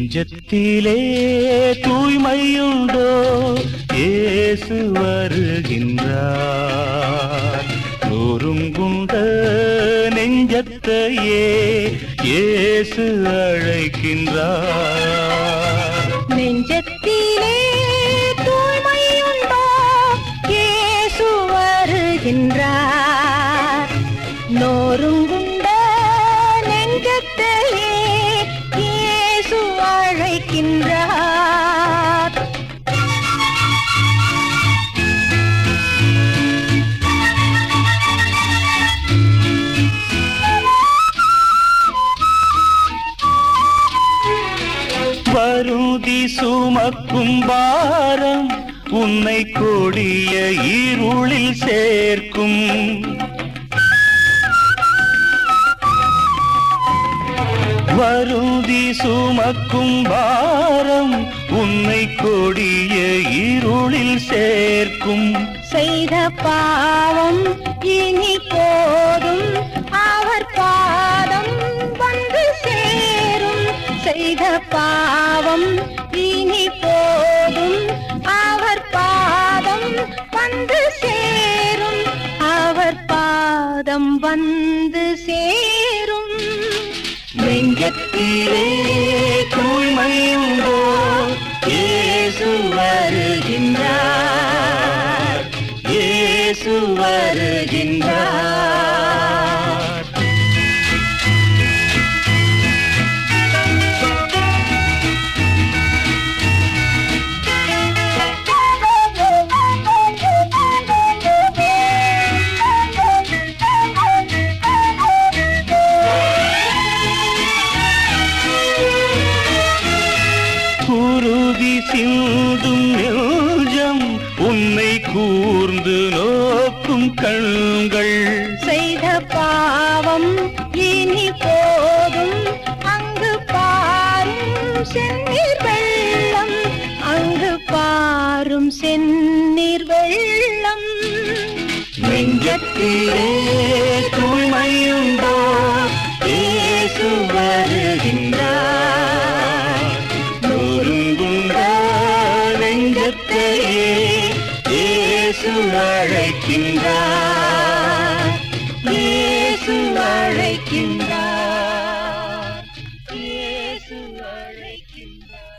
நெஞ்சத்திலே தூய்மையுண்டோ இயேசு வருகின்றார் நொறுங்குண்ட நெஞ்சத்தையே இயேசு அழைக்கின்றார் நெஞ்சத்திலே தூய்மையுண்டோ இயேசு வருகின்றார் நோருங்குண்ட நெஞ்சத்தையே இயேசு அழைக்கின்றார் வருதி சுமக்கும் பாரம் உன்னை கொடிய இருளில் சேர்க்கும் வருதி சுமக்கும் பாரம் உன்னை கொடிய இருளில் சேர்க்கும் செய்த பாவம் இனி போதும் அவர் பாதம் வந்து சேரும் செய்த பாவம் இனி போதும் அவர் பாதம் வந்து சேரும் அவர் பாதம் வந்து சேரும் நெஞ்சத்திலே தூய்மையுண்டோ இயேசு வருகின்றார் இயேசு வருகின்றார் குருதி சிந்தும் நெஞ்சம் உன்னை கூர்ந்து நோக்கும் கண்கள் செய்த பாவம் இனி போதும் அங்கு பாரும் செந்நீர் வெள்ளம் அங்கு பாரும் செந்நீர் வெள்ளம் நெஞ்சத்திலே தூய்மையுண்டோ இயேசு வருகின்றார் நொறுங்குண்ட நெஞ்சத்தையே இயேசு அழைக்கின்றார் இயேசு அழைக்கின்றார் இயேசு அழைக்கின்றார்